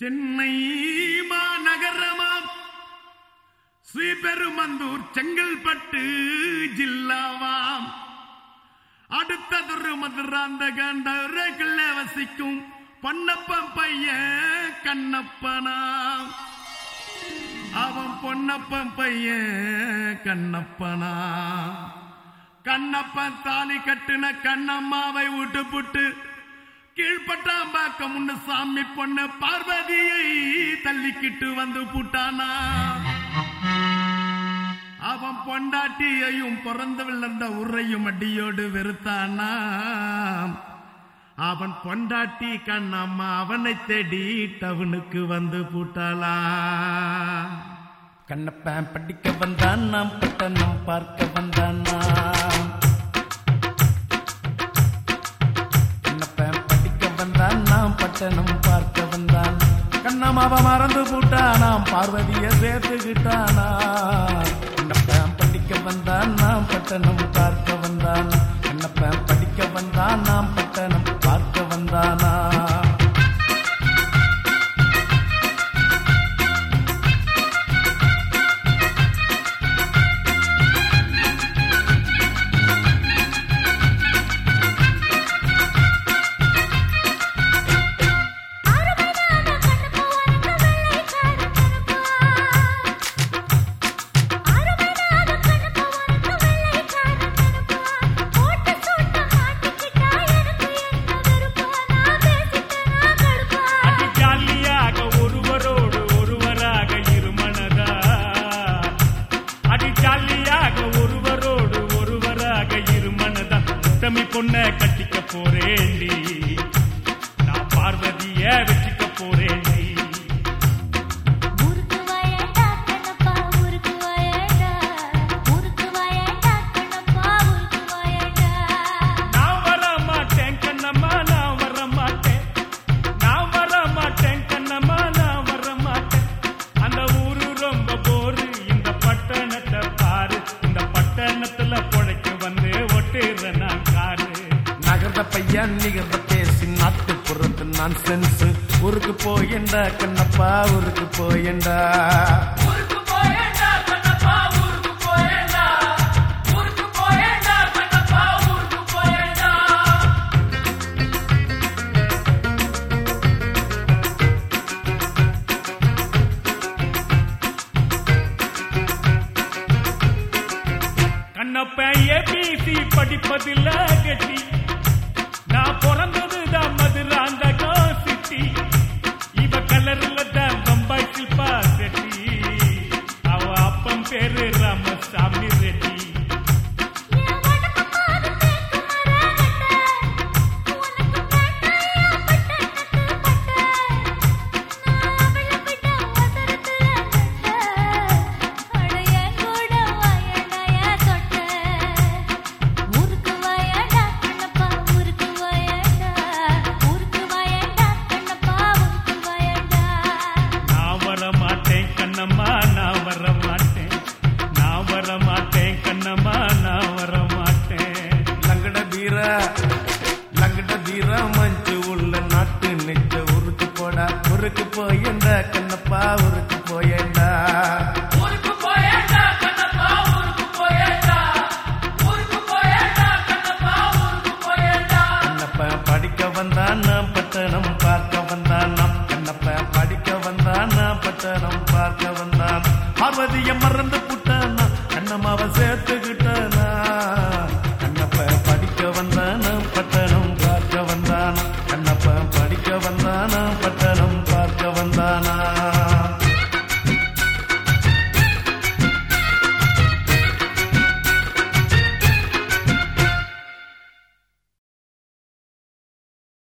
சென்னை மாநகரமாம் ஸ்ரீபெருமந்தூர் செங்கல்பட்டு ஜில்லாவாம் அடுத்ததொரு மதுராந்த கண்டவர்கள வசிக்கும் பொன்னப்பன் பையன் கண்ணப்பனாம் அவன் பொன்னப்பன் பையன் கண்ணப்பனா கண்ணப்பன் தாலி கட்டுன கண்ணம்மாவை விட்டு புட்டு கீழ்பட்டாம்பாக்கம் முன்னு சாமி பொண்ணு பார்வதியை தள்ளிக்கிட்டு வந்து புட்டானா அவன் பொண்டாட்டியையும் பிறந்து விழுந்த உரையும் அடியோடு வெறுத்தானா அவன் பொண்டாட்டி கண்ணம்மா அவனை தேடி டவுனுக்கு வந்து பூட்டாளா கண்ணப்பன் படிக்க வந்தான் நாம் பட்டணம் பார்க்க வந்தான் நாம் கண்ணப்பன் படிக்க வந்தான் நாம் பட்டணம் பார்க்க வந்தான் கண்ணம்மாவ மறந்து போட்டானாம் பார்வதிய சேர்த்துக்கிட்டானா கண்ணப்பன் படிக்க வந்தான் நாம் பட்டணம் பார்க்க வந்தான் கண்ணப்பன் படிக்க வந்தான் நாம் பட்டணம் பார்க்க வந்தானா அதி ஜாலியாக ஒருவரோடு ஒருவராக இருமனதா அதி ஜாலியாக ஒருவரோடு ஒருவராக இருமனதா தமிழ் பொண்ண கட்டிக்க போறேண்டி நான் பார்வதிய வச்சுக்க போறேண்டி ஊருக்கு வாயேண்டா கண்ணப்பா ஊருக்கு வாயேண்டா ஊருக்கு வாயேண்டா கண்ணப்பா ஊருக்கு வாயேண்டா நான் வர மாட்டேன் கண்ணம்மா நான் வர மாட்டேன் நான் வர மாட்டேன் கண்ணம்மா நான் வர மாட்டேன் அந்த ஊரு ரொம்ப போரு இந்த பட்டணத்தை பாரு இந்த பட்டணத்துல பொழைக்க வந்து ஒட்டுற நான் காரு நகர்ந்த பையன் நிகர்ந்த பேசி நாட்டுப்புறத்து நான் சென்ஸ் ஊருக்கு போயண்டா கண்ணப்பா ஊருக்கு போயண்டா கண்ணப்ப ஏபிசி படிப்பதில்ல கட்டி நான் பிறந்தது தான் மதுராந்த சிட்டி இவ கலர்ல தான் பம்பாய் சில்பா செட்டி அவ அப்பன் பேரு ராமசாமி ரெட்டி என் உடம்பு பாது தேக்கு மரகட்ட உனக்கு வேண்டாயா பட்டணத்து பட்ட நான் அவளை விட அவசரத்துல கட்ட அடைய கூட வாயேண்டாயா தொட்ட ஊருக்கு வாயேண்டா கண்ணப்பா ஊருக்கு வாயேண்டா ஊருக்கு வாயேண்டா கண்ணப்பா ஊருக்கு வாயேண்டா நான் வர மாட்டேன் கண்ணம்மா நான் வர மாட்டேன் நான் வர மாட்டேன் கண்ணம்மா நான் வர மாட்டேன் லங்கட வீர லங்கட வீர மஞ்சு உள்ள நாட்டு நெஞ்ச ஊருக்கு போடா ஊருக்கு போயண்டா கண்ணப்பா ஊருக்கு போயண்டா கண்ணப்ப படிக்க வந்தான் நாம் பட்டணம் பார்க்க வந்தான் நாம் கண்ணப்ப படிக்க வந்தான் நாம் பட்டணம் பார்க்க வந்தான் பார்வதிய மறந்து புட்டானா கண்ணம்மாவை சேர்த்துக்கிட்டானா கண்ணப்ப படிக்க வந்தான் நாம் பட்டணம் பார்க்க வந்தான் கண்ணப்ப படிக்க வந்தான் நாம் பட்டணம்